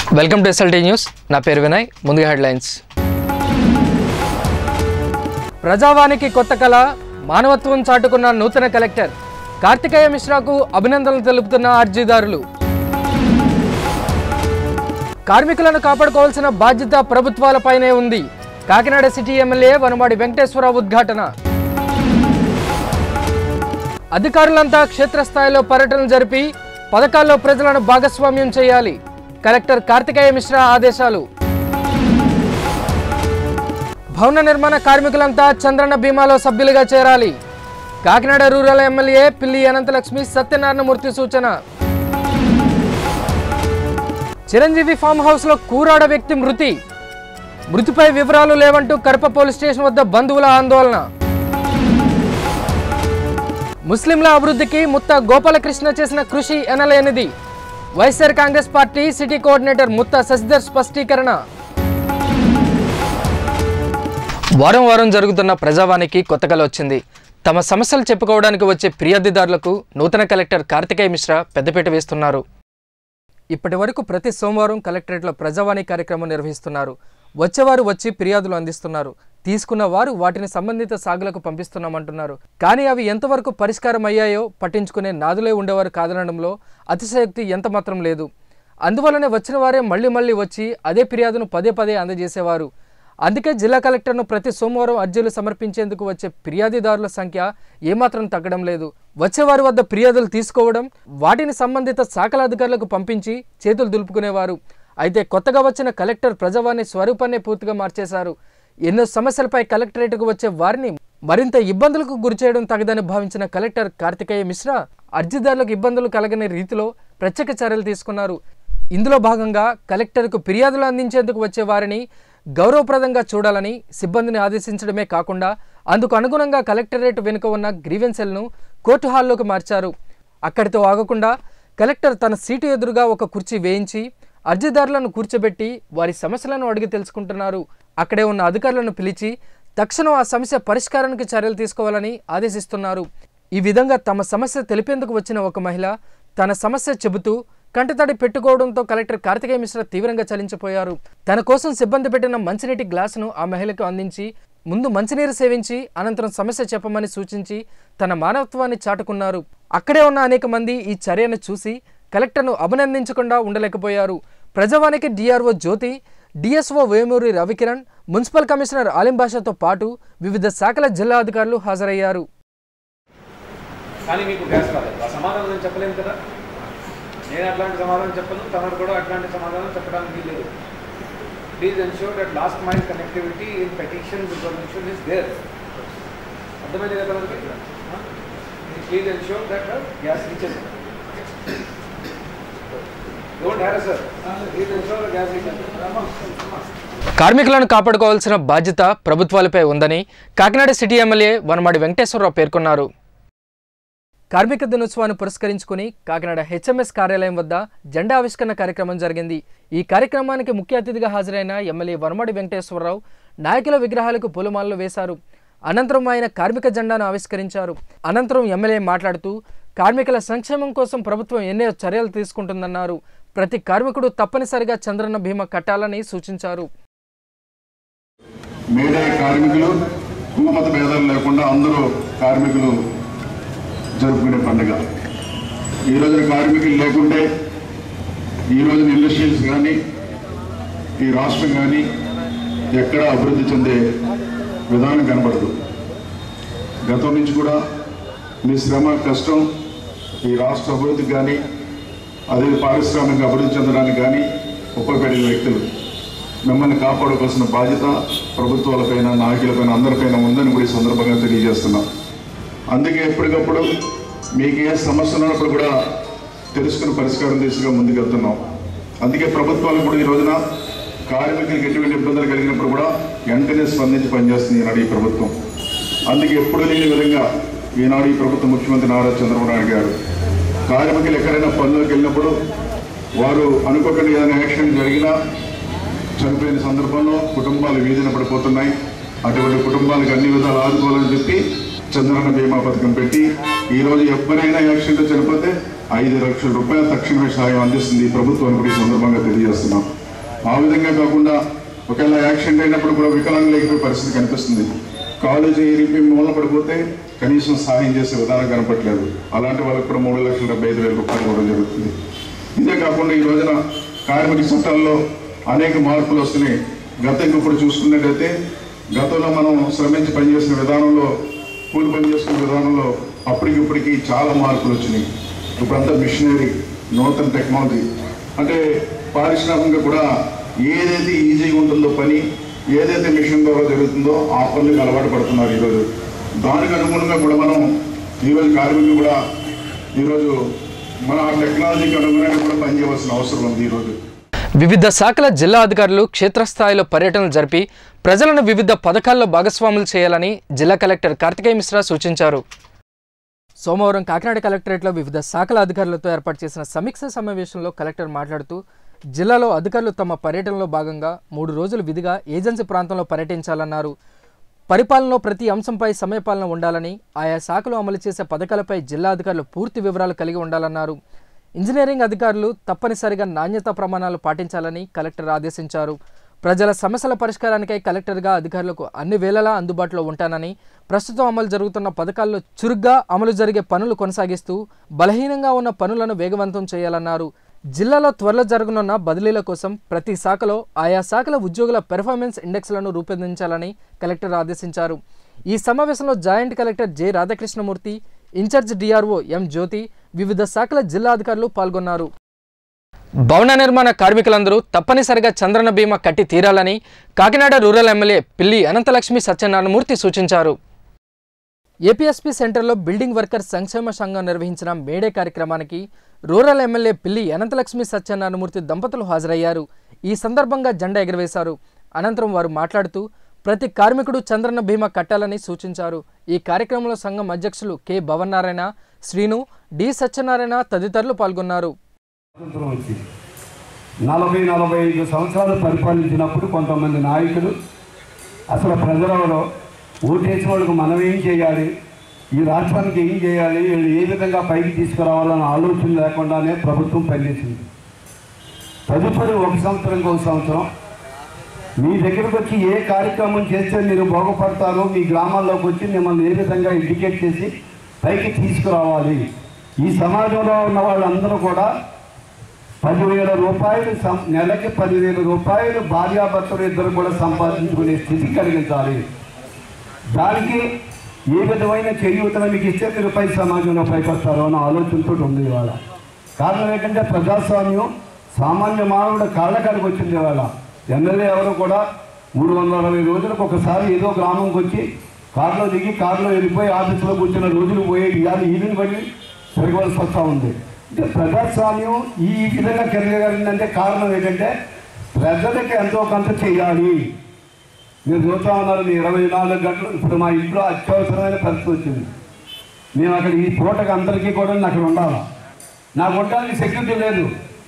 Welcome to SLT news నా పేరు వినయ్ ముందుగా హెడ్లైన్స్ ప్రజావానికి కొత్త కళ మానవత్వం చాటుకున్న నూతన కలెక్టర్ కార్తికేయ మిశ్రాకు అభినందనలు తెలుపుతున్న అర్జీదారులు కార్మికులను కాపాడుకోవాల్సిన బాధ్యత ప్రభుత్వాలపైనే ఉంది కాకినాడ సిటీ ఎమ్మెల్యే వనమాడి వెంకటేశ్వరరావు ఉద్ఘాటన అధికారులంతా క్షేత్రస్థాయిలో పర్యటనలు జరిపి పథకాల్లో ప్రజలను భాగస్వామ్యం చేయాలి కలెక్టర్ కార్తికేయ మిశ్రా ఆదేశాలు భవన నిర్మాణ కార్మికులంతా చంద్రన్న బీమాలో సభ్యులుగా చేరాలి కాకినాడ రూరల్ ఎమ్మెల్యే పిల్లి అనంతలక్ష్మి సత్యనారాయణమూర్తి సూచన చిరంజీవి ఫామ్ హౌస్ లో కూరాడ వ్యక్తి మృతి మృతిపై వివరాలు లేవంటూ కడప పోలీస్ స్టేషన్ వద్ద బంధువుల ఆందోళన ముస్లింల అభివృద్ధికి ముత్త గోపాలకృష్ణ చేసిన కృషి ఎనలేనిది YSR Congress party city coordinator Mutta Sasidhar స్పష్టీకరణ వారం వారం జరుగుతున్న ప్రజావానికి కొత్త కల వచ్చింది తమ సమస్యలు చెప్పుకోవడానికి వచ్చే ఫిర్యాదుదారులకు నూతన కలెక్టర్ కార్తికేయ మిశ్రా పెద్దపీట వేస్తున్నారు ఇప్పటి వరకు ప్రతి సోమవారం కలెక్టరేట్లో ప్రజావాణి కార్యక్రమం నిర్వహిస్తున్నారు వచ్చేవారు వచ్చి ఫిర్యాదులు అందిస్తున్నారు తీసుకున్న వారు వాటిని సంబంధిత సాగులకు పంపిస్తున్నామంటున్నారు కానీ అవి ఎంతవరకు పరిష్కారం అయ్యాయో పట్టించుకునే నాదులే ఉండేవారు కాదనడంలో అతిశయోక్తి ఎంత మాత్రం లేదు అందువల్లనే వచ్చిన వారే మళ్ళీ మళ్ళీ వచ్చి అదే ఫిర్యాదును పదే పదే అందజేసేవారు అందుకే జిల్లా కలెక్టర్ను ప్రతి సోమవారం అర్జీలు సమర్పించేందుకు వచ్చే ఫిర్యాదుదారుల సంఖ్య ఏమాత్రం తగ్గడం లేదు వచ్చేవారి వద్ద ఫిర్యాదులు తీసుకోవడం వాటిని సంబంధిత శాఖల అధికారులకు పంపించి చేతులు దులుపుకునేవారు అయితే కొత్తగా వచ్చిన కలెక్టర్ ప్రజావాణి స్వరూపాన్నే పూర్తిగా మార్చేశారు ఎన్నో సమస్యలపై కలెక్టరేట్కు వచ్చే వారిని మరింత ఇబ్బందులకు గురిచేయడం తగదని భావించిన కలెక్టర్ కార్తికేయ మిశ్రా అర్జీదారులకు ఇబ్బందులు కలగని రీతిలో ప్రత్యేక చర్యలు తీసుకున్నారు ఇందులో భాగంగా కలెక్టర్కు ఫిర్యాదులు అందించేందుకు వచ్చే వారిని గౌరవప్రదంగా చూడాలని సిబ్బందిని ఆదేశించడమే కాకుండా అందుకు అనుగుణంగా కలెక్టరేట్ వెనుక ఉన్న గ్రీవెన్సెల్ను కోర్టు హాల్లోకి మార్చారు అక్కడితో ఆగకుండా కలెక్టర్ తన సీటు ఎదురుగా ఒక కుర్చీ వేయించి అర్జీదారులను కూర్చోబెట్టి వారి సమస్యలను అడిగి తెలుసుకుంటున్నారు అక్కడే ఉన్న అధికారులను పిలిచి తక్షణం ఆ సమస్య పరిష్కారానికి చర్యలు తీసుకోవాలని ఆదేశిస్తున్నారు ఈ విధంగా తమ సమస్య తెలిపేందుకు వచ్చిన ఒక మహిళ తన సమస్య చెబుతూ కంటతడి పెట్టుకోవడంతో కలెక్టర్ కార్తికేయ మిశ్రా తీవ్రంగా చలించిపోయారు తన కోసం సిబ్బంది పెట్టిన మంచినీటి గ్లాసును ఆ మహిళకు అందించి ముందు మంచినీరు సేవించి అనంతరం సమస్య చెప్పమని సూచించి తన మానవత్వాన్ని చాటుకున్నారు అక్కడే ఉన్న అనేక మంది ఈ చర్యను చూసి కలెక్టర్ను అభినందించకుండా ఉండలేకపోయారు ప్రజావానికి DRO Jyothi DSO Vemuri Ravikiran municipal commissioner Alim బాషాతో పాటు వివిధ శాఖల జిల్లా అధికారులు హాజరయ్యారు కానీ మీకు గ్యాస్ రాలేదు ఆ సమాధానం నేను చెప్పలేను కదా నేను అట్లాంటి సమాధానం చెప్పను తమరు కూడా అట్లాంటి సమాధానం చెప్పడానికి లేదు please ensure that last mile connectivity in petition information is there అర్థమైంది కదా మనకి please ensure that gas reaches don't have sir please ensure gas reaches కార్మికులను కాపాడుకోవాల్సిన బాధ్యత ప్రభుత్వాలపై ఉందని కాకినాడ సిటీ ఎమ్మెల్యే వనమాడి వెంకటేశ్వరరావు పేర్కొన్నారు కార్మిక దినోత్సవాన్ని పురస్కరించుకుని కాకినాడ హెచ్ఎంఎస్ కార్యాలయం వద్ద జెండా ఆవిష్కరణ కార్యక్రమం జరిగింది ఈ కార్యక్రమానికి ముఖ్య అతిథిగా హాజరైన ఎమ్మెల్యే వనమాడి వెంకటేశ్వరరావు నాయకుల విగ్రహాలకు పూలమాలలు వేశారు అనంతరం ఆయన కార్మిక జెండాను ఆవిష్కరించారు అనంతరం ఎమ్మెల్యే మాట్లాడుతూ కార్మికుల సంక్షేమం కోసం ప్రభుత్వం ఎన్నో చర్యలు తీసుకుంటుందన్నారు ప్రతి కార్మికుడు తప్పనిసరిగా చంద్రన్న బీమా కట్టాలని సూచించారు మేడే కార్మికులు కులమత భేదాలు లేకుండా అందరూ కార్మికులు జరుపుకునే పండుగ ఈ రోజున కార్మికులు లేకుంటే ఈ రోజున ఇండస్ట్రీస్ కానీ ఈ రాష్ట్రం కానీ ఎక్కడ అభివృద్ధి చెందే విధానం కనబడదు గతం నుంచి కూడా మీ శ్రమ కష్టం ఈ రాష్ట్ర అభివృద్ధికి కానీ అదే పారిశ్రామిక అభివృద్ధి చెందడానికి కానీ ఉపయోగపడిన వ్యక్తులు మిమ్మల్ని కాపాడుకోవాల్సిన బాధ్యత ప్రభుత్వాలపైన నాయకులపైన అందరిపైన ఉందని కూడా ఈ సందర్భంగా తెలియజేస్తున్నాం అందుకే ఎప్పటికప్పుడు మీకు ఏ సమస్య ఉన్నప్పుడు కూడా తెలుసుకుని పరిష్కారం దిశగా ముందుకెళ్తున్నాం అందుకే ప్రభుత్వాలు కూడా ఈ రోజున కార్మికులకు ఎటువంటి ఇబ్బందులు కలిగినప్పుడు కూడా వెంటనే స్పందించి పనిచేస్తుంది ఈనాడు ఈ ప్రభుత్వం అందుకే ఎప్పుడు లేని విధంగా ఈనాడు ఈ ప్రభుత్వ ముఖ్యమంత్రి నారా చంద్రబాబు నాయుడు గారు కార్మికులు ఎక్కడైనా పనులకు వెళ్ళినప్పుడు వారు అనుకోకుండా ఏదైనా యాక్సిడెంట్ జరిగినా చనిపోయిన సందర్భంలో కుటుంబాలు వీధిన పడిపోతున్నాయి అటువంటి కుటుంబాలకు అన్ని విధాలు ఆదుకోవాలని చెప్పి చంద్రన్న బీమా పథకం పెట్టి ఈ రోజు ఎవరైనా యాక్సిడెంట్ చనిపోతే ఐదు లక్షల రూపాయల తక్షణమే సహాయం అందిస్తుంది ఈ ప్రభుత్వాన్ని కూడా ఈ సందర్భంగా తెలియజేస్తున్నాం ఆ విధంగా కాకుండా ఒకవేళ యాక్సిడెంట్ అయినప్పుడు కూడా వికలాంగులు అయిపోయే పరిస్థితి కనిపిస్తుంది కాలేజీ ఇరిపి మూల పడిపోతే కనీసం సహాయం చేసే విధానం కనపట్లేదు అలాంటి వాళ్ళకి కూడా మూడు లక్షల డెబ్బై ఐదు వేల రూపాయలు ఇవ్వడం జరుగుతుంది ఇదే కాకుండా ఈ రోజున కార్మిక చట్టాల్లో అనేక మార్పులు వస్తున్నాయి గతంకి ఇప్పుడు చూసుకున్నట్టయితే గతంలో మనం శ్రమించి పనిచేసిన విధానంలో కూలి పని చేసుకునే విధానంలో అప్పటికి ఇప్పటికి చాలా మార్పులు వచ్చినాయి ఇప్పుడంతా మిషనరీ నూతన టెక్నాలజీ అంటే పారిశ్రామికంగా కూడా ఏదైతే ఈజీగా ఉంటుందో పని ఏదైతే మిషన్ ద్వారా జరుగుతుందో ఆ పనులకు అలవాటు పడుతున్నారు ఈరోజు దానికి అనుగుణంగా కూడా మనం ఈరోజు కార్మికులు కూడా ఈరోజు మన ఆ టెక్నాలజీకి అనుగుణంగా కూడా పనిచేయవలసిన అవసరం ఉంది ఈరోజు వివిధ శాఖల జిల్లా అధికారులు క్షేత్రస్థాయిలో పర్యటనలు జరిపి ప్రజలను వివిధ పథకాల్లో భాగస్వాములు చేయాలని జిల్లా కలెక్టర్ కార్తికేయ మిశ్రా సూచించారు సోమవారం కాకినాడ కలెక్టరేట్లో వివిధ శాఖల అధికారులతో ఏర్పాటు చేసిన సమీక్ష సమావేశంలో కలెక్టర్ మాట్లాడుతూ జిల్లాలో అధికారులు తమ పర్యటనలో భాగంగా మూడు రోజులు విధిగా ఏజెన్సీ ప్రాంతంలో పర్యటించాలన్నారు పరిపాలనలో ప్రతి అంశంపై సమయపాలన ఉండాలని ఆయా శాఖలు అమలు చేసే పథకాలపై జిల్లా అధికారులు పూర్తి వివరాలు కలిగి ఉండాలన్నారు ఇంజనీరింగ్ అధికారులు తప్పనిసరిగా నాణ్యతా ప్రమాణాలు పాటించాలని కలెక్టర్ ఆదేశించారు ప్రజల సమస్యల పరిష్కారానికై కలెక్టర్గా అధికారులకు అన్ని వేళలా అందుబాటులో ఉంటానని ప్రస్తుతం అమలు జరుగుతున్న పథకాల్లో చురుగ్గా అమలు జరిగే పనులు కొనసాగిస్తూ బలహీనంగా ఉన్న పనులను వేగవంతం చేయాలన్నారు జిల్లాలో త్వరలో జరగనున్న బదిలీల కోసం ప్రతి శాఖలో ఆయా శాఖల ఉద్యోగుల పెర్ఫార్మెన్స్ ఇండెక్స్లను రూపొందించాలని కలెక్టర్ ఆదేశించారు ఈ సమావేశంలో joint collector J Radhakrishnamurthy in charge DRO M Jyothi వివిధ శాఖల జిల్లా అధికారులు పాల్గొన్నారు భవన నిర్మాణ కార్మికులందరూ తప్పనిసరిగా చంద్రన బీమా కట్టి తీరాలని కాకినాడ రూరల్ ఎమ్మెల్యే పిల్లి అనంతలక్ష్మి సత్యనారాయణమూర్తి సూచించారు ఏపీఎస్పీ సెంటర్లో బిల్డింగ్ వర్కర్స్ సంక్షేమ సంఘం నిర్వహించిన మేడే కార్యక్రమానికి రూరల్ ఎమ్మెల్యే పిల్లి అనంతలక్ష్మి సత్యనారాయణమూర్తి దంపతులు హాజరయ్యారు ఈ సందర్భంగా జెండా ఎగురవేశారు అనంతరం వారు మాట్లాడుతూ ప్రతి కార్మికుడు చంద్రన్న బీమా కట్టాలని సూచించారు ఈ కార్యక్రమంలో సంఘం అధ్యక్షులు కె భవన్నారాయణ శ్రీను డి సత్యనారాయణ తదితరులు పాల్గొన్నారు స్వాతంత్రం వచ్చింది నలభై నలభై ఐదు సంవత్సరాలు పరిపాలించినప్పుడు కొంతమంది నాయకులు అసలు ప్రజలలో ఓటేసిన వాళ్ళకు మనం ఏం చేయాలి ఈ రాష్ట్రానికి ఏం చేయాలి వీళ్ళు ఏ విధంగా పైకి తీసుకురావాలన్న ఆలోచన లేకుండానే ప్రభుత్వం పనిచేసింది తదుపరి ఒక సంవత్సరం ఒక సంవత్సరం మీ దగ్గరకు వచ్చి ఏ కార్యక్రమం చేస్తే మీరు బాగుపడతారో మీ గ్రామాల్లోకి వచ్చి మిమ్మల్ని ఏ విధంగా ఇండికేట్ చేసి పైకి తీసుకురావాలి ఈ సమాజంలో ఉన్న వాళ్ళందరూ కూడా పదివేల రూపాయలు సం- నెలకి పదివేల రూపాయలు భార్యాభర్తలు ఇద్దరు కూడా సంపాదించుకునే స్థితి కలిగించాలి దానికి ఏ విధమైన చేయూతను మీకు ఇస్తే మీరు పై సమాజంలో పైకొస్తారో అన్న ఆలోచనతో ఉంది ఇవాళ కారణం ఏంటంటే ప్రజాస్వామ్యం సామాన్య మానవుడు కాళ్ళకాడికి వచ్చింది ఇవాళ ఎమ్మెల్యే ఎవరు కూడా మూడు వందల అరవై రోజులకు ఒకసారి ఏదో గ్రామంకి వచ్చి కారులో దిగి కారులో వెళ్ళిపోయి ఆఫీసులో కూర్చున్న రోజులు పోయేది ఇవాళ ఈదిని పడి తిరగవలసి వస్తూ ఉంది అంటే ప్రజాస్వామ్యం ఈ విధంగా కలిగలిగిందంటే కారణం ఏంటంటే ప్రజలకి ఎంతో కొంత చేయాలి మీరు చూస్తా ఉన్నారు మీ ఇరవై నాలుగు గంటలు ఇప్పుడు మా ఇంట్లో అత్యవసరమైన పరిస్థితి వచ్చింది మేము అక్కడ ఈ పూటకి అందరికీ కూడా నేను అక్కడ ఉండాలి నాకు ఉండడానికి సెక్యూరిటీ లేదు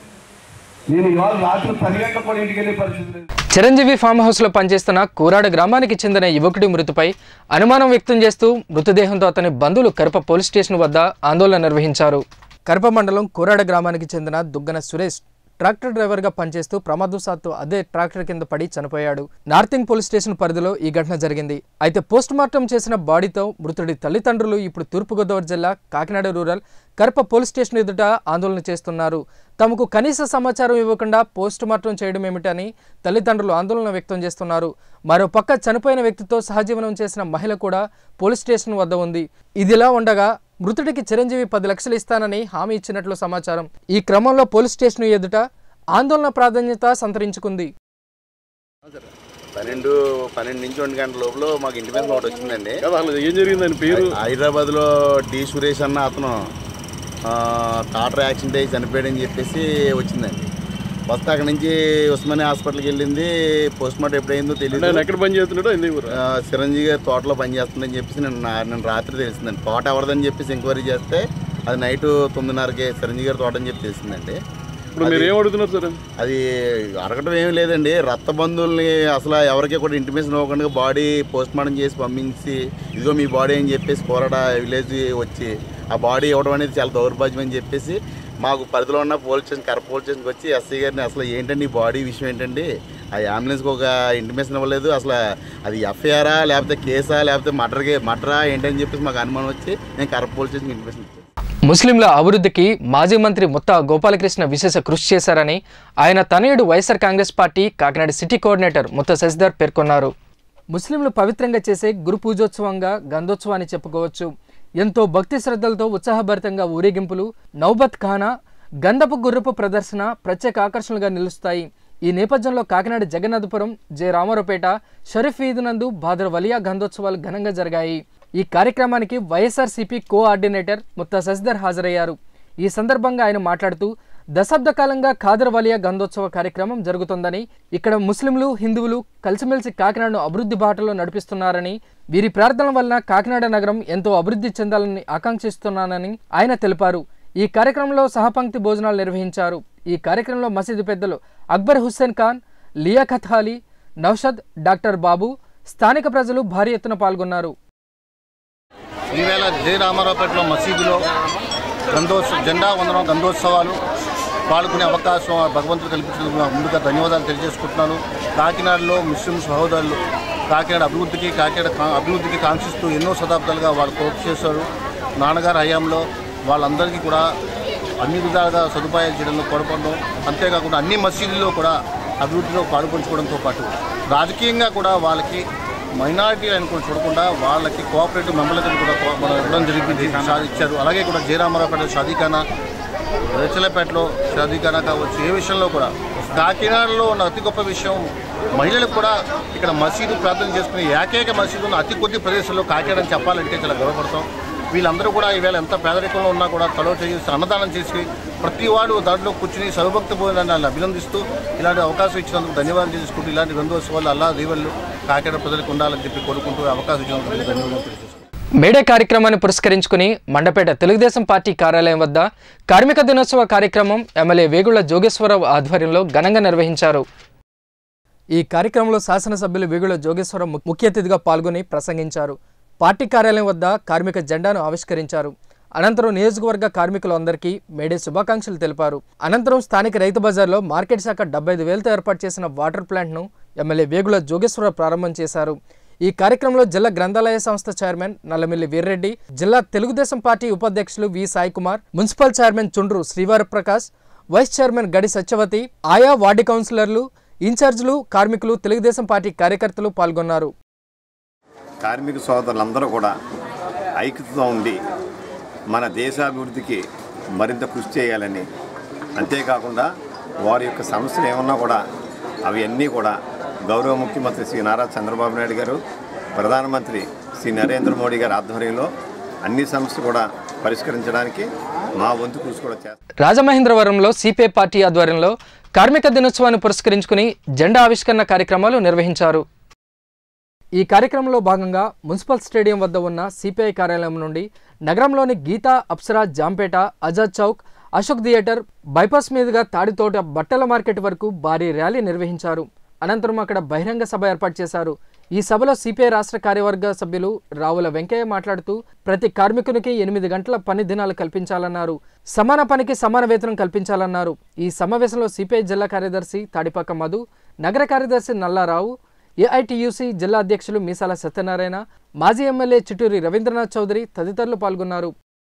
నేను ఇవాళ రాత్రి పది గంటలకు కూడా ఇంటికి వెళ్ళే పరిస్థితి లేదు చిరంజీవి ఫామ్ హౌస్లో పనిచేస్తున్న కూరాడ గ్రామానికి చెందిన యువకుడి మృతిపై అనుమానం వ్యక్తం చేస్తూ మృతదేహంతో అతని బంధువులు కరప పోలీస్ స్టేషన్ వద్ద ఆందోళన నిర్వహించారు కరప మండలం కూరాడ గ్రామానికి చెందిన దుగ్గన సురేష్ ట్రాక్టర్ డ్రైవర్గా పనిచేస్తూ ప్రమాదవశాత్తు అదే ట్రాక్టర్ కింద పడి చనిపోయాడు నార్తింగ్ పోలీస్ స్టేషన్ పరిధిలో ఈ ఘటన జరిగింది అయితే పోస్ట్ మార్టం చేసిన బాడీతో మృతుడి తల్లిదండ్రులు ఇప్పుడు తూర్పుగోదావరి జిల్లా Kakinada rural Karapa police station ఎదుట ఆందోళన చేస్తున్నారు తమకు కనీస సమాచారం ఇవ్వకుండా పోస్ట్ మార్టం చేయడం ఏమిటని తల్లిదండ్రులు ఆందోళన వ్యక్తం చేస్తున్నారు మరోపక్క చనిపోయిన వ్యక్తితో సహజీవనం చేసిన మహిళ కూడా పోలీస్ స్టేషన్ వద్ద ఉంది ఇదిలా ఉండగా మృతుడికి చిరంజీవి పది లక్షలు ఇస్తానని హామీ ఇచ్చినట్లు సమాచారం ఈ క్రమంలో పోలీస్ స్టేషన్ ఎదుట ఆందోళన ప్రాధాన్యత సంతరించుకుంది పన్నెండు పన్నెండు నుంచి రెండు గంటల లోపల మాకు ఇంటి మీద ఒకటి వచ్చిందండి అసలు ఏం జరిగిందని పేరు హైదరాబాద్లో డి సురేష్ అన్న అతను ఆ, టాటర్ యాక్సిడెంట్ అయ్యి చనిపోయాడని చెప్పేసి వచ్చిందండి వస్తే అక్కడి నుంచి ఉస్మానియా హాస్పిటల్కి వెళ్ళింది పోస్ట్ మార్టం ఎప్పుడైందో అంటే ఆయన తెలియదు ఎక్కడ పని చేస్తున్నాడో ఎందుకు ఊరు ఆ, చిరంజీవి గారి తోటలో పని చేస్తుందని చెప్పేసి నేను నా- నేను రాత్రి తెలిసిందండి తోట ఎవరిదని చెప్పేసి ఎంక్వైరీ చేస్తే అది నైట్ తొమ్మిదిన్నరకి చిరంజీవి గారి తోట అని చెప్పి తెలిసిందండి ఇప్పుడు మీరు ఏం అడుగుతున్నారు సార్ అది అడగటం ఏమీ లేదండి రక్త బంధువుల్ని అసలు ఎవరికి కూడా ఇంటిమేషన్ ఇవ్వకుండా బాడీ పోస్ట్ మార్టం చేసి పంపించి ఇదిగో మీ బాడీ అని చెప్పేసి కోరడ విలేజ్ వచ్చి ఆ బాడీ ఇవ్వడం అనేది చాలా దౌర్భాగ్యం అని చెప్పేసి మాకు పరిధిలో ఉన్న పోలీస్ స్టేషన్ కర పోలీస్ స్టేషన్కి వచ్చి ఎస్సీ గారిని అసలు ఏంటండి ఈ బాడీ విషయం ఏంటండి ఆ అంబులెన్స్కి ఒక ఇంటిమేషన్ ఇవ్వలేదు అసలు అది ఎఫ్ఐఆరా లేకపోతే కేసా లేకపోతే మర్డర్కి మర్డరా ఏంటని చెప్పేసి మాకు అనుమానం వచ్చి నేను కర పోలీస్ స్టేషన్కి ఇంటిమేషన్ ఇచ్చాను ముస్లింల అభివృద్ధికి మాజీ మంత్రి ముత్తా గోపాలకృష్ణ విశేష కృషి చేశారని ఆయన తనయుడు YSR Congress party Kakinada city coordinator Mutta Sasidhar పేర్కొన్నారు ముస్లింలు పవిత్రంగా చేసే గురు పూజోత్సవంగా గంధోత్సవాన్ని చెప్పుకోవచ్చు ఎంతో భక్తి శ్రద్ధలతో ఉత్సాహభరితంగా ఊరేగింపులు నౌబత్ ఖానా గంధపు గుర్రపు ప్రదర్శన ప్రత్యేక ఆకర్షణలుగా నిలుస్తాయి ఈ నేపథ్యంలో కాకినాడ జగన్నాథపురం జె రామారావుపేట షరీఫ్ ఈద్ నందు భాదర్ వలియా గంధోత్సవాలు ఘనంగా జరిగాయి ఈ కార్యక్రమానికి వైఎస్ఆర్సీపీ కోఆర్డినేటర్ ముత్తా శశిధర్ హాజరయ్యారు ఈ సందర్భంగా ఆయన మాట్లాడుతూ దశాబ్ద కాలంగా ఖాదర్ వలియా గంధోత్సవ కార్యక్రమం జరుగుతోందని ఇక్కడ ముస్లింలు హిందువులు కలిసిమెలిసి కాకినాడను అభివృద్ధి బాటలో నడిపిస్తున్నారని వీరి ప్రార్థనల వలన కాకినాడ నగరం ఎంతో అభివృద్ధి చెందాలని ఆకాంక్షిస్తున్నానని ఆయన తెలిపారు ఈ కార్యక్రమంలో సహపంక్తి భోజనాలు నిర్వహించారు ఈ కార్యక్రమంలో మసీదు పెద్దలు అక్బర్ హుస్సేన్ ఖాన్ లియాఖత్ అలీ నౌషద్ డాక్టర్ బాబు స్థానిక ప్రజలు భారీ ఎత్తున పాల్గొన్నారు ఈవేళ జై రామారావుపేటలో మసీదులో గంధోత్సవ జెండా వందనం గంధోత్సవాలు పాల్గొనే అవకాశం ఆ భగవంతుడు కల్పించినందుకు ముందుగా ధన్యవాదాలు తెలియజేసుకుంటున్నాను కాకినాడలో ముస్లిం సహోదరులు కాకినాడ అభివృద్ధికి కాకినాడ కా- అభివృద్ధికి కాంక్షిస్తూ ఎన్నో శతాబ్దాలుగా వాళ్ళు కోర్టు చేశారు నాన్నగారు హయాంలో వాళ్ళందరికీ కూడా అన్ని విధాలుగా సదుపాయాలు చేయడంలో కోరపడడం అంతేకాకుండా అన్ని మసీదుల్లో కూడా అభివృద్ధిలో పాల్పంచుకోవడంతో పాటు రాజకీయంగా కూడా వాళ్ళకి మైనారిటీ అని కూడా చూడకుండా వాళ్ళకి కోఆపరేటివ్ మెంబర్లకు కూడా కో- మనం ఇవ్వడం జరిగింది షా- ఇచ్చారు అలాగే కూడా జయరామారావుపేట షాదీఖానా రేచలపేటలో షాదీఖానా కావచ్చు ఏ విషయంలో కూడా కాకినాడలో ఉన్న అతి గొప్ప విషయం మహిళలకు కూడా ఇక్కడ మసీదు ప్రార్థన చేసుకునే ఏకైక మసీదు ఉన్న అతి కొద్ది ప్రదేశంలో కాకినాడ అని చెప్పాలంటే చాలా గర్వపడతాం వీళ్ళందరూ కూడా ఈవేళ ఎంత పేదరికంలో ఉన్నా కూడా తలో చేసి అన్నదానం చేసి ప్రతి వాడు దాంట్లో కూర్చుని సర్వభక్త భోజనాన్ని వాళ్ళని అభినందిస్తూ ఇలాంటి అవకాశం ఇచ్చినందుకు ధన్యవాదాలు చేసుకుంటూ ఇలాంటి గంధోత్సవాలు అల్లా దీవెళ్ళు కాకినాడ ప్రజలకు ఉండాలని చెప్పి కోరుకుంటూ అవకాశం ఇచ్చినందుకు ధన్యవాదాలు తెలియజేసుకుంటాం మేడే కార్యక్రమాన్ని పురస్కరించుకుని మండపేట తెలుగుదేశం పార్టీ కార్యాలయం వద్ద కార్మిక దినోత్సవ కార్యక్రమం ఎమ్మెల్యే వేగుళ్ల జోగేశ్వరరావు ఆధ్వర్యంలో ఘనంగా నిర్వహించారు ఈ కార్యక్రమంలో శాసనసభ్యులు వేగుళ్ల జోగేశ్వరరావు ము- ముఖ్య అతిథిగా పాల్గొని ప్రసంగించారు పార్టీ కార్యాలయం వద్ద కార్మిక జెండాను ఆవిష్కరించారు అనంతరం నియోజకవర్గ కార్మికులందరికీ మేడే శుభాకాంక్షలు తెలిపారు అనంతరం స్థానిక రైతు బజార్లో మార్కెట్ శాఖ డెబ్బై ఐదు వేలతో ఏర్పాటు చేసిన వాటర్ ప్లాంట్ను ఎమ్మెల్యే వేగుల జోగేశ్వరరావు ప్రారంభం చేశారు ఈ కార్యక్రమంలో జిల్లా గ్రంథాలయ సంస్థ చైర్మన్ నల్లమిల్లి వీర్రెడ్డి జిల్లా తెలుగుదేశం పార్టీ ఉపాధ్యక్షులు V Sai Kumar municipal chairman Chundru Srivari Prakash vice chairman గడి సత్యవతి ఆయా వార్డు కౌన్సిలర్లు ఇన్ఛార్జీలు కార్మికులు తెలుగుదేశం పార్టీ కార్యకర్తలు పాల్గొన్నారు కార్మిక సోదరులందరూ కూడా ఐక్యతతో ఉండి మన దేశాభివృద్ధికి మరింత కృషి చేయాలని అంతేకాకుండా వారి యొక్క సమస్యలు ఏమన్నా కూడా అవి అన్నీ కూడా గౌరవ ముఖ్యమంత్రి శ్రీ నారా చంద్రబాబు నాయుడు గారు ప్రధానమంత్రి శ్రీ నరేంద్ర మోడీ గారి ఆధ్వర్యంలో అన్ని సమస్యలు కూడా పరిష్కరించడానికి మా వంతు కృషి కూడా చేస్తాం రాజమహేంద్రవరంలో సిపిఐ పార్టీ ఆధ్వర్యంలో కార్మిక దినోత్సవాన్ని పురస్కరించుకుని జెండా ఆవిష్కరణ కార్యక్రమాలు నిర్వహించారు ఈ కార్యక్రమంలో భాగంగా మున్సిపల్ స్టేడియం వద్ద ఉన్న సిపిఐ కార్యాలయం నుండి నగరంలోని గీతా అప్సరా జాంపేట ఆజాద్ చౌక్ అశోక్ థియేటర్ బైపాస్ మీదుగా తాడితోట బట్టల మార్కెట్ వరకు భారీ ర్యాలీ నిర్వహించారు అనంతరం అక్కడ బహిరంగ సభ ఏర్పాటు చేశారు ఈ సభలో సిపిఐ రాష్ట్ర కార్యవర్గ సభ్యులు రావుల వెంకయ్య మాట్లాడుతూ ప్రతి కార్మికునికి ఎనిమిది గంటల పని దినాలు కల్పించాలన్నారు సమాన పనికి సమాన వేతనం కల్పించాలన్నారు ఈ సమావేశంలో సిపిఐ జిల్లా కార్యదర్శి తాడిపాక మధు నగర కార్యదర్శి నల్లారావు ఏఐటియుసి జిల్లా అధ్యక్షులు మీసాల సత్యనారాయణ మాజీ ఎమ్మెల్యే చిట్టూరి రవీంద్రనాథ్ చౌదరి తదితరులు పాల్గొన్నారు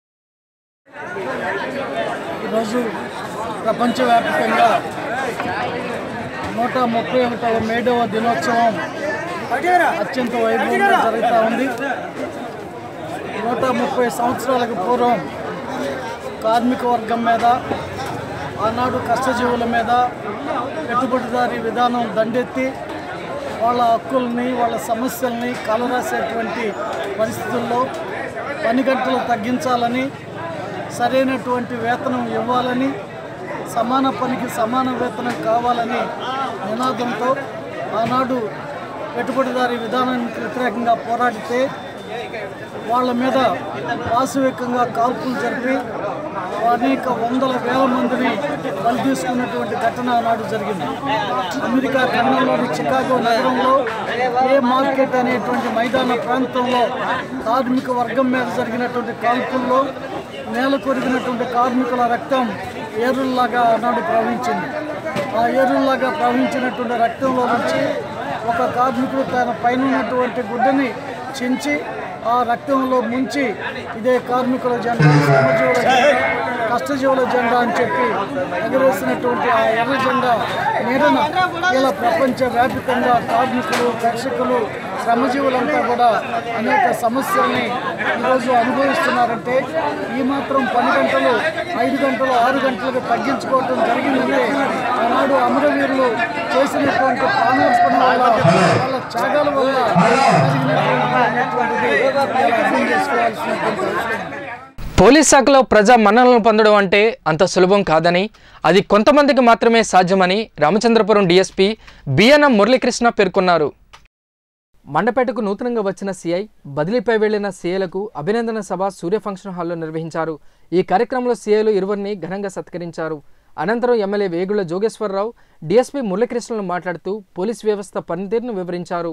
ఈరోజు ప్రపంచవ్యాప్తంగా నూట ముప్పై ఒకటవ మేడవ దినోత్సవం అత్యంత వైభవంగా జరుగుతూ ఉంది నూట ముప్పై సంవత్సరాలకు పూర్వం కార్మిక వర్గం మీద ఆనాడు కష్టజీవుల మీద పెట్టుబడిదారీ విధానం దండెత్తి వాళ్ళ హక్కుల్ని వాళ్ళ సమస్యల్ని కలరాసేటువంటి పరిస్థితుల్లో పని గంటలు తగ్గించాలని సరైనటువంటి వేతనం ఇవ్వాలని సమాన పనికి సమాన వేతనం కావాలని నినాదంతో ఆనాడు పెట్టుబడిదారీ విధానానికి వ్యతిరేకంగా పోరాడితే వాళ్ళ మీద వాస్తవికంగా కాల్పులు జరిపి అనేక వందల వేల మందిని బలి తీసుకున్నటువంటి ఘటన ఆనాడు జరిగింది అమెరికా ఖండంలోని చికాగో నగరంలో ఏ మార్కెట్ అనేటువంటి మైదాన ప్రాంతంలో కార్మిక వర్గం మీద జరిగినటువంటి కాల్పుల్లో నేల కొరిగినటువంటి కార్మికుల రక్తం ఏరుల్లాగా ఆనాడు ప్రవహించింది ఆ ఏరుల్లాగా ప్రవహించినటువంటి రక్తంలో నుంచి ఒక కార్మికుడు తన పైన ఉన్నటువంటి గుడ్డని చించి ఆ రక్తంలో ముంచి ఇదే కార్మికుల జెండా శ్రమజీవుల జెండా కష్టజీవుల జెండా అని చెప్పి ఎగరేసినటువంటి ఆ ఎర్ర జెండా నీడన ఇలా ప్రపంచవ్యాప్తంగా కార్మికులు కర్షకులు శ్రమజీవులంతా కూడా అనేక సమస్యల్ని ఈరోజు అనుభవిస్తున్నారంటే ఈ మాత్రం పని గంటలు ఐదు గంటలు ఆరు గంటలకు తగ్గించుకోవటం జరిగిందంటే ఆనాడు అమరవీరులు చేసినటువంటి ప్రాణార్పణ వల్ల వాళ్ళ త్యాగాల వల్ల జరిగినటువంటిది ఇలా అర్థం చేసుకోవాల్సినటువంటి అవసరం పోలీస్ శాఖలో ప్రజా మన్ననలు పొందడం అంటే అంత సులభం కాదని అది కొంతమందికి మాత్రమే సాధ్యమని రామచంద్రపురం డీఎస్పీ బిఎన్ఎం మురళీకృష్ణ పేర్కొన్నారు మండపేటకు నూతనంగా వచ్చిన సీఐ బదిలీపై వెళ్లిన సీఐలకు అభినందన సభ సూర్య ఫంక్షన్ హాల్లో నిర్వహించారు ఈ కార్యక్రమంలో సీఐలు ఇరువురిని ఘనంగా సత్కరించారు అనంతరం ఎమ్మెల్యే వేగుళ్ల జోగేశ్వరరావు డీఎస్పీ మురళీకృష్ణను మాట్లాడుతూ పోలీస్ వ్యవస్థ పనితీరును వివరించారు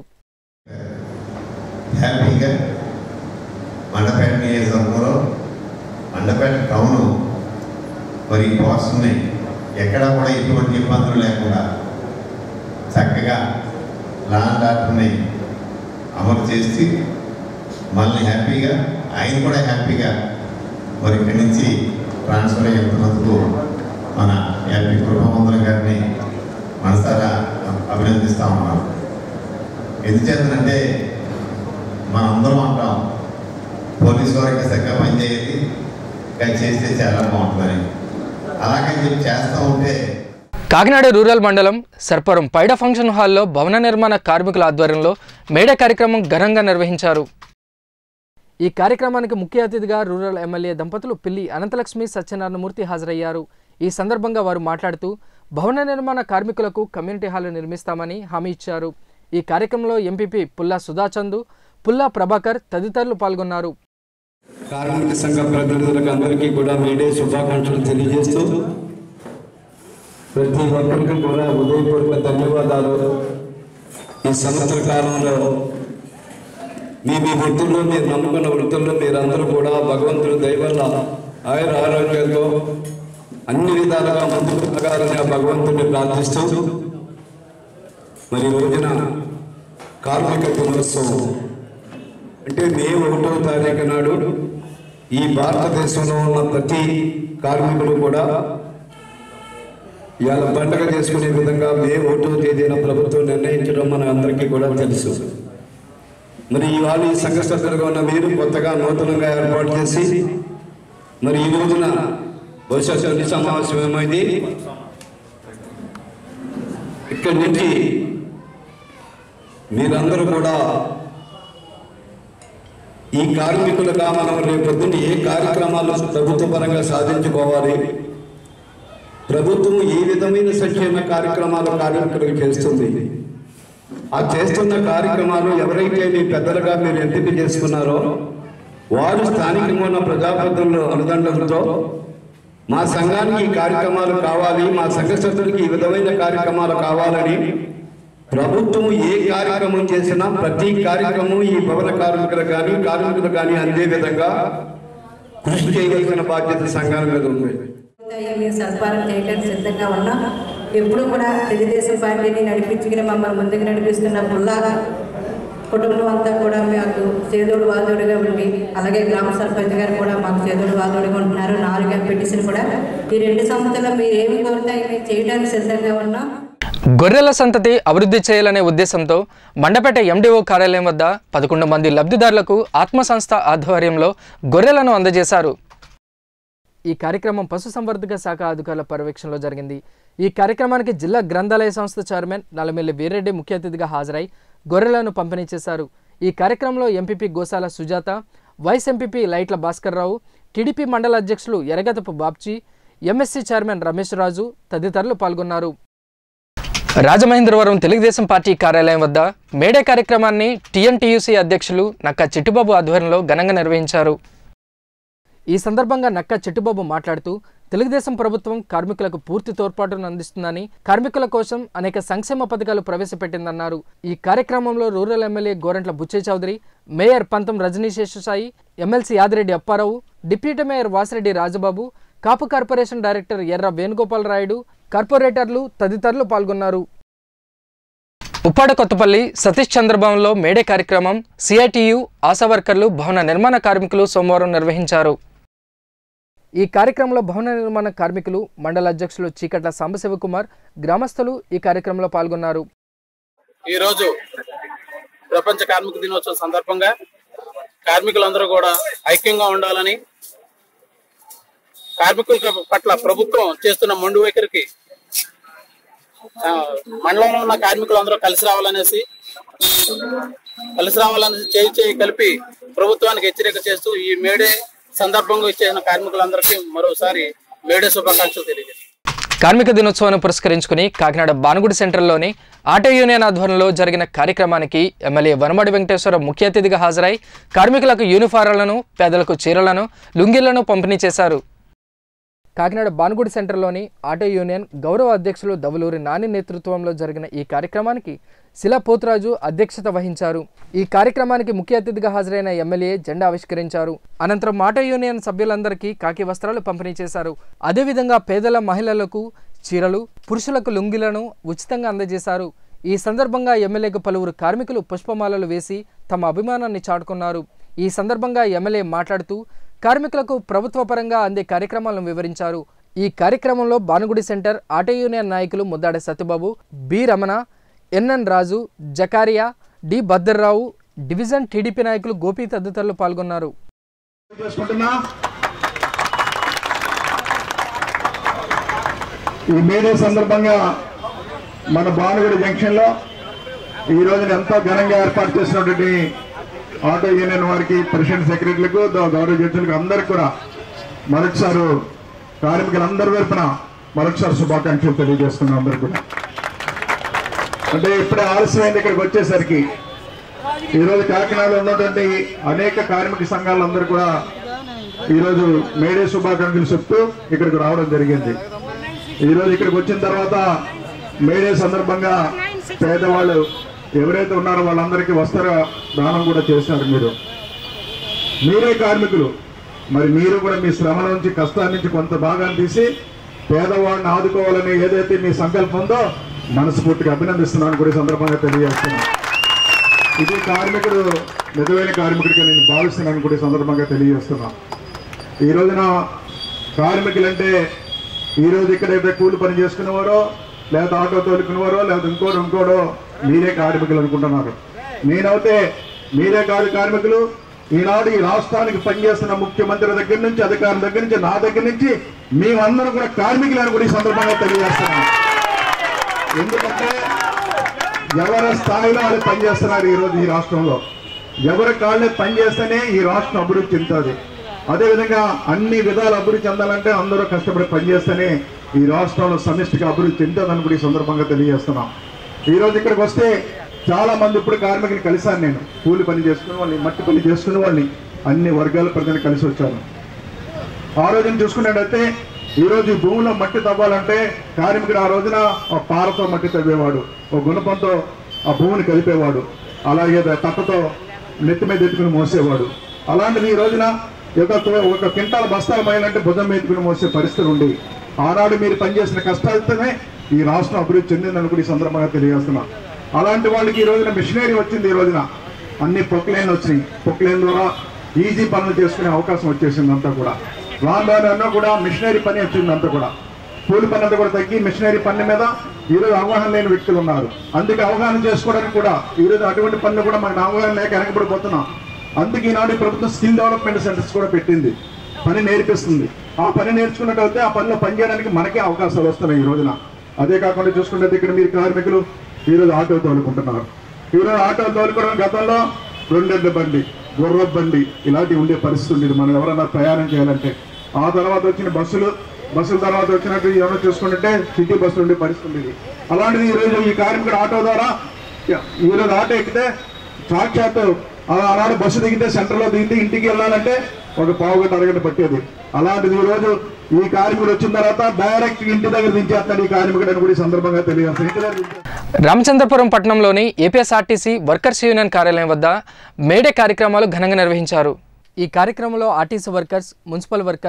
హ్యాపీగా మండపేట నియోజకవర్గంలో మండపేట టౌన్ మరి పోస్ట్ని ఎక్కడా కూడా ఎటువంటి ఇబ్బందులు లేకుండా చక్కగా లాండ్ ఆర్డర్ని అమలు చేసి మళ్ళీ హ్యాపీగా ఆయన కూడా హ్యాపీగా మరి ఇక్కడి నుంచి ట్రాన్స్ఫర్ అవుతున్నందుకు మన ఎంపీ కృపమందుల గారిని మనసారా అభినందిస్తా ఉన్నాం ఎందుచేతనంటే మనందరం అంటాం పోలీసు వారికి చక్కగా పనిచేయాలి ఇంకా చేస్తే చాలా బాగుంటుందని అలాగని చెప్పి చేస్తూ ఉంటే కాకినాడ రూరల్ మండలం సర్పరం పైడ ఫంక్షన్ హాల్లో భవన నిర్మాణ కార్మికుల ఆధ్వర్యంలో మేడ కార్యక్రమం ఘనంగా నిర్వహించారు ఈ కార్యక్రమానికి ముఖ్య అతిథిగా రూరల్ ఎమ్మెల్యే దంపతులు పిల్లి అనంతలక్ష్మి సత్యనారాయణమూర్తి హాజరయ్యారు ఈ సందర్భంగా వారు మాట్లాడుతూ భవన నిర్మాణ కార్మికులకు కమ్యూనిటీ హాల్ నిర్మిస్తామని హామీ ఇచ్చారు ఈ కార్యక్రమంలో ఎంపీపీ పుల్లా సుధాచందు పుల్లా ప్రభాకర్ తదితరులు పాల్గొన్నారు కార్మిక సంఘ ప్రతినిధులకు అందరికీ కూడా మీడే శుభాకాంక్షలు తెలియజేస్తూ ప్రతి ఒక్కరికి కూడా ఉదయపూర్వక ధన్యవాదాలు ఈ సంవత్సర కాలంలో మీ మీ వృత్తుల్లో మీరు నమ్ముకున్న వృత్తుల్లో మీరందరూ కూడా భగవంతుడు దయవల్ల ఆయుర ఆరోగ్యాలతో అన్ని విధాలుగా ముందుకు సాగాలని ఆ భగవంతుడిని ప్రార్థిస్తూ మరి ఈ రోజున కార్మిక దినోత్సవం అంటే మే ఒకటో తారీఖు నాడు ఈ భారతదేశంలో ఉన్న ప్రతి కార్మికులు కూడా ఇవాళ పండగ చేసుకునే విధంగా మే ఒకటో తేదీన ప్రభుత్వం నిర్ణయించడం మన అందరికీ కూడా తెలుసు మరి ఇవాళ ఈ సంఘ సభ్యులుగా ఉన్న మీరు కొత్తగా నూతనంగా ఏర్పాటు చేసి మరి ఈ రోజున బహుశా తొలి సమావేశం ఏమైంది ఇక్కడి నుంచి మీరందరూ కూడా ఈ కార్మికులుగా మనం రేపొద్దున ఏ కార్యక్రమాలు ప్రభుత్వ పరంగా సాధించుకోవాలి ప్రభుత్వం ఏ విధమైన సంక్షేమ కార్యక్రమాలు కార్మికులకు చేస్తుంది ఆ చేస్తున్న కార్యక్రమాలు ఎవరైతే మీ పెద్దలుగా మీరు ఎంపిక చేసుకున్నారో వారు స్థానికంగా ఉన్న ప్రజాప్రతినిధుల అనుదండలతో మా సంఘానికి ఈ కార్యక్రమాలు కావాలి మా సంఘ సభ్యులకి ఈ విధమైన కార్యక్రమాలు కావాలని ప్రభుత్వం ఏ కార్యక్రమం చేసినా ప్రతి కార్యక్రమం ఈ భవన కార్మికులు కానీ కార్మికులు కానీ అందే విధంగా కృషి చేయవలసిన బాధ్యత సంఘాల మీద ఉంది మేము సత్పాలన చేయడానికి సిద్ధంగా ఉన్నాం ఎప్పుడు కూడా తెలుగుదేశం పార్టీని నడిపించుకుని మమ్మల్ని ముందుకు నడిపిస్తున్న పుల్లా కుటుంబం అంతా కూడా మాకు చేదోడు వాదోడుగా ఉండి అలాగే గ్రామ సర్పంచ్ గారు కూడా మాకు చేదోడు వాదోడుగా ఉంటున్నారు నాలుగు ఎంపీటీసీలు కూడా ఈ రెండు సంస్థలు మీరు ఏమి కోరుతాయి మేము చేయడానికి సిద్ధంగా ఉన్నాం గొర్రెల సంతతి అభివృద్ధి చేయాలనే ఉద్దేశంతో మండపేట ఎండిఓ కార్యాలయం వద్ద పదకొండు మంది లబ్ధిదారులకు ఆత్మ సంస్థ ఆధ్వర్యంలో గొర్రెలను అందజేశారు ఈ కార్యక్రమం పశుసంవర్ధక శాఖ అధికారుల పర్యవేక్షణలో జరిగింది ఈ కార్యక్రమానికి జిల్లా గ్రంథాలయ సంస్థ చైర్మన్ నల్లమెల్లి వీరెడ్డి ముఖ్య అతిథిగా హాజరై గొర్రెలను పంపిణీ చేశారు ఈ కార్యక్రమంలో MPP Gosala Sujatha vice MPP Lytla Bhaskar Rao TDP mandal అధ్యక్షులు ఎరగతపు బాబ్జీ ఎంఎస్సీ చైర్మన్ రమేష్ రాజు తదితరులు పాల్గొన్నారు రాజమహేంద్రవరం తెలుగుదేశం పార్టీ కార్యాలయం వద్ద మేడే కార్యక్రమాన్ని టీఎన్టీయూసీ అధ్యక్షులు నక్క చిట్టుబాబు ఆధ్వర్యంలో ఘనంగా నిర్వహించారు ఈ సందర్భంగా నక్క చిట్టుబాబు మాట్లాడుతూ తెలుగుదేశం ప్రభుత్వం కార్మికులకు పూర్తి తోడ్పాటును అందిస్తుందని కార్మికుల కోసం అనేక సంక్షేమ పథకాలు ప్రవేశపెట్టిందన్నారు ఈ కార్యక్రమంలో rural MLA Gorantla Butchaiah Chowdary mayor Pantham Rajani Seshasai MLC Yadireddy Apparao deputy mayor Vasireddy Rajababu Kapu corporation director Erra Venugopal Rayudu కార్పొరేటర్లు తదితరులు పాల్గొన్నారు ఉప్పాడ కొత్తపల్లి సతీష్ చంద్రభవన్లో మేడే కార్యక్రమం సిఐటియు ఆశా వర్కర్లు భవన నిర్మాణ కార్మికులు సోమవారం నిర్వహించారు ఈ కార్యక్రమంలో భవన నిర్మాణ కార్మికులు మండల అధ్యక్షులు చీకట్ల సాంబశివకుమార్ గ్రామస్తులు ఈ కార్యక్రమంలో పాల్గొన్నారు ఈ రోజు ప్రపంచ కార్మిక దినోత్సవం సందర్భంగా కార్మికులందరూ కూడా ఐక్యంగా ఉండాలని కార్మికుల పట్ల ప్రభుత్వం చేస్తున్న మొండి వైఖరికి ఆ, మండలంలో ఉన్న కార్మికులందరూ కలిసి రావాలనేసి కలిసి రావాలనేసి చేయి చేయి కలిపి ప్రభుత్వానికి హెచ్చరిక చేస్తూ ఈ మేడే సందర్భంగా ఇచ్చేసిన కార్మికులందరికీ మరోసారి మేడే శుభాకాంక్షలు తెలియజేస్తాను కార్మిక దినోత్సవాన్ని పురస్కరించుకుని కాకినాడ బానుగుడి సెంటర్లోని ఆటో యూనియన్ ఆధ్వర్యంలో జరిగిన కార్యక్రమానికి ఎమ్మెల్యే వనమడి వెంకటేశ్వర ముఖ్య అతిథిగా హాజరై కార్మికులకు యూనిఫారాలను పేదలకు చీరలను లుంగీలను పంపిణీ చేశారు కాకినాడ బానుగుడి సెంటర్లోని ఆటో యూనియన్ గౌరవ అధ్యక్షులు దవులూరి నాని నేతృత్వంలో జరిగిన ఈ కార్యక్రమానికి శిలా పోతురాజు అధ్యక్షత వహించారు ఈ కార్యక్రమానికి ముఖ్య అతిథిగా హాజరైన ఎమ్మెల్యే జెండా ఆవిష్కరించారు అనంతరం ఆటో యూనియన్ సభ్యులందరికీ కాకి వస్త్రాలు పంపిణీ చేశారు అదేవిధంగా పేదల మహిళలకు చీరలు పురుషులకు లుంగిలను ఉచితంగా అందజేశారు ఈ సందర్భంగా ఎమ్మెల్యేకు పలువురు కార్మికులు పుష్పమాలలు వేసి తమ అభిమానాన్ని చాటుకున్నారు ఈ సందర్భంగా ఎమ్మెల్యే మాట్లాడుతూ కార్మికులకు ప్రభుత్వ పరంగా అందే కార్యక్రమాలను వివరించారు ఈ కార్యక్రమంలో బానుగుడి సెంటర్ ఆటో యూనియన్ నాయకులు Muddada Satyababu B Ramana NN Raju Zakaria D Bhadrarao division TDP నాయకులు గోపి తదితరులు పాల్గొన్నారు చేసుకుంటున్నా ఈ మేడే సందర్భంగా మన భానుగుడి జంక్షన్లో ఈ రోజున ఎంతో ఘనంగా ఏర్పాటు చేసినటువంటి ఆటో యూనియన్ వారికి ప్రెసిడెంట్ సెక్రటరీలకు ద- గౌరవ జడ్జిలకు అందరికి కూడా మరొకసారి కార్మికులందరి వైపున మరొకసారి శుభాకాంక్షలు తెలియజేస్తున్నాం అందరికి కూడా అంటే ఇప్పుడే ఆలస్యమైంది ఇక్కడికి వచ్చేసరికి ఈరోజు కాకినాడలో ఉన్నటువంటి అనేక కార్మిక సంఘాలందరూ కూడా ఈరోజు మేడే శుభాకాంక్షలు చెప్తూ ఇక్కడికి రావడం జరిగింది ఈరోజు ఇక్కడికి వచ్చిన తర్వాత మేడే సందర్భంగా పేదవాళ్ళు ఎవరైతే ఉన్నారో వాళ్ళందరికీ వస్త్ర దానం కూడా చేశారు మీరు మీరే కార్మికులు మరి మీరు కూడా మీ శ్రమ నుంచి కష్టాల నుంచి కొంత భాగాన్ని తీసి పేదవాడిని ఆదుకోవాలని ఏదైతే మీ సంకల్పం ఉందో మనస్ఫూర్తిగా అభినందిస్తున్నాను కూడా ఈ సందర్భంగా తెలియజేస్తున్నాను ఇది కార్మికుడు నిజమైన కార్మికుడిగా నేను భావిస్తున్నాను కూడా ఈ సందర్భంగా తెలియజేస్తున్నా ఈ రోజున కార్మికులంటే ఈ రోజు ఇక్కడైతే కూలి పని చేసుకునేవారో లేదా ఆటో తోలుకునేవారో లేదా ఇంకోటి ఇంకోడో మీరే కార్మికులు అనుకుంటున్నారు నేనైతే మీరే కాదు కార్మికులు ఈనాడు ఈ రాష్ట్రానికి పనిచేస్తున్న ముఖ్యమంత్రి దగ్గర నుంచి అధికారుల దగ్గర నుంచి నా దగ్గర నుంచి మేమందరం కూడా కార్మికులని కూడా ఈ సందర్భంగా తెలియజేస్తున్నాం ఎందుకంటే ఎవరి స్థాయిలో వాళ్ళు పనిచేస్తున్నారు ఈ రోజు ఈ రాష్ట్రంలో ఎవరి కాళ్ళే పనిచేస్తేనే ఈ రాష్ట్రం అభివృద్ధి చెందుతుంది అదేవిధంగా అన్ని విధాల అభివృద్ధి చెందాలంటే అందరూ కష్టపడి పనిచేస్తేనే ఈ రాష్ట్రంలో సమిష్టిగా అభివృద్ధి చెందుతుందని కూడా ఈ సందర్భంగా తెలియజేస్తున్నాం ఈ రోజు ఇక్కడికి వస్తే చాలా మంది ఇప్పుడు కార్మికులు కలిశాను నేను కూలి పని చేసుకునే వాళ్ళని మట్టి పని చేసుకునే వాళ్ళని అన్ని వర్గాల ప్రజలు కలిసి వచ్చాను ఆ రోజున చూసుకున్నట్టయితే ఈ రోజు ఈ భూమిలో మట్టి తవ్వాలంటే కార్మికుడు ఆ రోజున ఆ పారతో మట్టి తవ్వేవాడు ఒక గుణపంతో ఆ భూమిని కలిపేవాడు అలాగే తట్టతో నెత్తి మీద ఎత్తుకుని మోసేవాడు అలాంటిది ఈ రోజున ఒక ఒక క్వింటాల బస్తాలు పోయాలంటే భుజం మీద ఎత్తుకుని మోసే పరిస్థితులు ఉండి ఆనాడు మీరు పనిచేసిన కష్టాలతోనే ఈ రాష్ట్రం అభివృద్ధి చెందిందని కూడా ఈ సందర్భంగా తెలియజేస్తున్నా అలాంటి వాళ్ళకి ఈ రోజున మిషనరీ వచ్చింది ఈ రోజున అన్ని పొక్లైన్లు వచ్చినాయి పొక్లైన్ ద్వారా ఈజీ పనులు చేసుకునే అవకాశం వచ్చేసింది అంతా కూడా రాను రాను అన్నా కూడా మిషనరీ పని వచ్చింది అంతా కూడా కూలి పని అంతా కూడా తగ్గి మిషనరీ పని మీద ఈరోజు అవగాహన లేని వ్యక్తులు ఉన్నారు అందుకే అవగాహన చేసుకోవడానికి కూడా ఈరోజు అటువంటి పనులు కూడా మనకు అవగాహన లేక వెనకబడిపోతున్నాం అందుకే ఈనాడు ఈ ప్రభుత్వం స్కిల్ డెవలప్మెంట్ సెంటర్స్ కూడా పెట్టింది పని నేర్పిస్తుంది ఆ పని నేర్చుకున్నట్టయితే ఆ పనిలో పని చేయడానికి మనకే అవకాశాలు వస్తున్నాయి ఈ రోజున అదే కాకుండా చూసుకుంటే ఇక్కడ మీరు కార్మికులు ఈరోజు ఆటో తోలుకుంటున్నారు ఈరోజు ఆటో తోలుకోవడం గతంలో రెండెడ్ల బండి గుర్ర బండి ఇలాంటివి ఉండే పరిస్థితి ఉండేది మనం ఎవరైనా ప్రయాణం చేయాలంటే ఆ తర్వాత వచ్చిన బస్సులు బస్సుల తర్వాత వచ్చినట్టు ఏమైనా చూసుకుంటే సిటీ బస్సులు ఉండే పరిస్థితి ఉండేది అలాంటిది ఈ రోజు ఈ కార్మికుడు ఆటో ద్వారా ఈ రోజు ఆటో ఎక్కితే సాక్షాత్ ఆ- ఆనాడు బస్సు దిగితే సెంటర్లో దిగితే ఇంటికి వెళ్ళాలంటే ఒక పావు గంట అరగంట పట్టేది అలాంటిది ఈ రోజు ఈ కార్మికుడు వచ్చిన తర్వాత డైరెక్ట్ ఇంటి దగ్గర దించేస్తాడు ఈ కార్మికుడు అని కూడా ఈ సందర్భంగా తెలియజేస్తాను ఇంటి దగ్గర దించేస్తాడు. రామచంద్రపురం పట్టణంలోని ఏపీఎస్ఆర్టీసీ వర్కర్స్ యూనియన్ కార్యాలయం వద్ద మేడే కార్యక్రమాలు ఘనంగా నిర్వహించారు ఈ కార్యక్రమంలో ఆర్టీసీ వర్కర్స్ మున్సిపల్ వర్కర్స్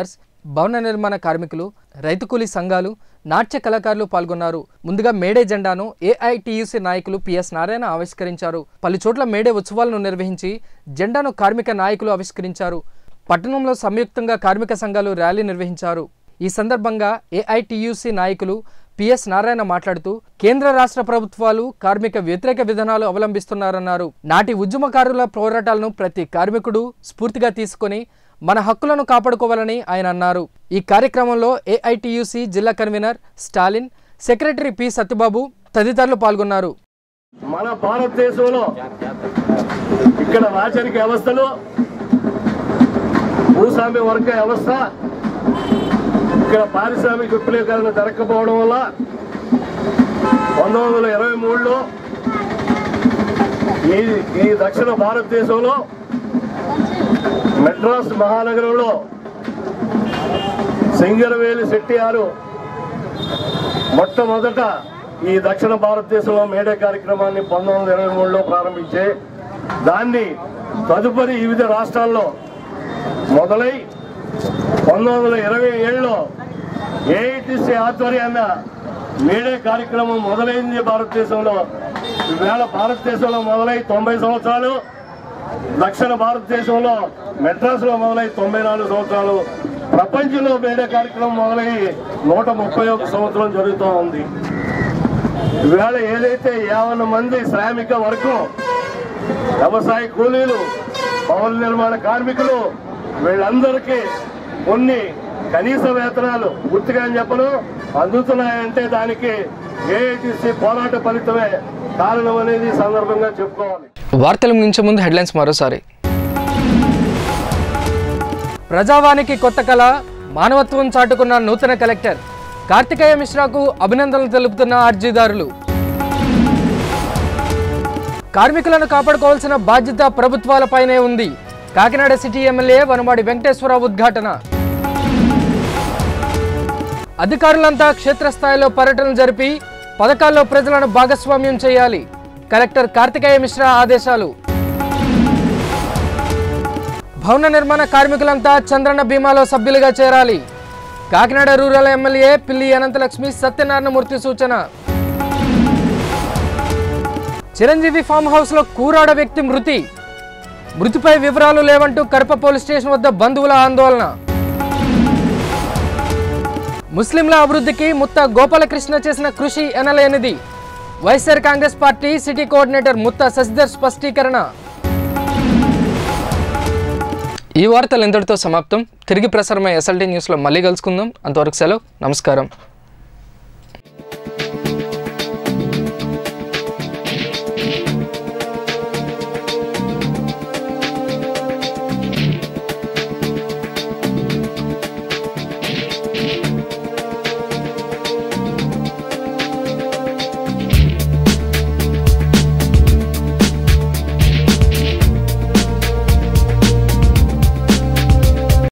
భవన నిర్మాణ కార్మికులు రైతు కూలీ సంఘాలు నాట్య కళాకారులు పాల్గొన్నారు ముందుగా మేడే జెండాను ఏఐటియుసి నాయకులు పిఎస్ నారాయణ ఆవిష్కరించారు పలు చోట్ల మేడే ఉత్సవాలను నిర్వహించి జెండాను కార్మిక నాయకులు ఆవిష్కరించారు పట్టణంలో సంయుక్తంగా కార్మిక సంఘాలు ర్యాలీ నిర్వహించారు ఈ సందర్భంగా ఏఐటియుసి నాయకులు పిఎస్ నారాయణ మాట్లాడుతూ కేంద్ర రాష్ట్ర ప్రభుత్వాలు కార్మిక వ్యతిరేక విధానాలు అవలంబిస్తున్నారన్నారు నాటి ఉద్యమకారుల పోరాటాలను ప్రతి కార్మికుడు స్ఫూర్తిగా తీసుకొని మన హక్కులను కాపాడుకోవాలని ఆయన అన్నారు ఈ కార్యక్రమంలో ఏఐటియుసి జిల్లా convener Stalin secretary P Satyababu తదితరులు పాల్గొన్నారు మన భారతదేశంలో ఇక్కడ రాచరిక వ్యవస్థలు భూస్వామ్య వర్గ వ్యవస్థ ఇక్కడ పారిశ్రామిక విప్లవీకరణ జరగకపోవడం వల్ల పంతొమ్మిది వందల ఇరవై మూడులో ఈ ఈ దక్షిణ భారతదేశంలో మెడ్రాస్ మహానగరంలో సింగరవేలి శెట్టియారు మొట్టమొదట ఈ దక్షిణ భారతదేశంలో మేడే కార్యక్రమాన్ని పంతొమ్మిది వందల ఇరవై మూడులో ప్రారంభించే దాన్ని తదుపరి వివిధ రాష్ట్రాల్లో మొదలై పంతొమ్మిది వందల ఇరవై ఏడులో ఏఐటిసి ఆధ్వర్యాన మేడే కార్యక్రమం మొదలైంది భారతదేశంలో ఈవేళ భారతదేశంలో మొదలై తొంభై సంవత్సరాలు దక్షిణ భారతదేశంలో మెడ్రాస్లో మొదలై తొంభై నాలుగు సంవత్సరాలు ప్రపంచంలో మేడే కార్యక్రమం మొదలై నూట ముప్పై ఒక సంవత్సరం జరుగుతూ ఉంది ఈవేళ ఏదైతే యావన మంది శ్రామిక వర్గం వ్యవసాయ కూలీలు భవన నిర్మాణ కార్మికులు వీళ్ళందరికీ కొన్ని కనీస వేతనాలు పూర్తిగా అని చెప్పను అందుతున్నాయంటే దానికి ఏఐటిసి పోరాట ఫలితమే కారణం అనేది ఈ సందర్భంగా చెప్పుకోవాలి వార్తలు ముగించే ముందు హెడ్లైన్స్ మరోసారి ప్రజావానికి కొత్త కళ మానవత్వం చాటుకున్న నూతన కలెక్టర్ కార్తికేయ మిశ్రాకు అభినందనలు తెలుపుతున్న అర్జీదారులు కార్మికులను కాపాడుకోవాల్సిన బాధ్యత ప్రభుత్వాలపైనే ఉంది కాకినాడ సిటీ ఎమ్మెల్యే వనమాడి వెంకటేశ్వరరావు ఉద్ఘాటన అధికారులంతా క్షేత్రస్థాయిలో పర్యటన జరిపి పథకాల్లో ప్రజలను భాగస్వామ్యం చేయాలి కలెక్టర్ కార్తికేయ మిశ్రా ఆదేశాలు భవన నిర్మాణ కార్మికులంతా చంద్రన్న బీమాలో సభ్యులుగా చేరాలి కాకినాడ రూరల్ ఎమ్మెల్యే పిల్లి అనంతలక్ష్మి సత్యనారాయణమూర్తి సూచన చిరంజీవి ఫామ్ హౌస్ లో కూరాడ వ్యక్తి మృతి మృతిపై వివరాలు లేవంటూ కడప పోలీస్ స్టేషన్ వద్ద బంధువుల ఆందోళన ముస్లింల అభివృద్ధికి ముత్త గోపాలకృష్ణ చేసిన కృషి ఎనలేనిది YSR Congress party city coordinator Mutta Sasidhar స్పష్టీకరణ ఈ వార్తలు ఇంతటితో సమాప్తం తిరిగి ప్రసారమై ఎస్ఎల్టీ న్యూస్లో మళ్ళీ కలుసుకుందాం అంతవరకు సెలవు నమస్కారం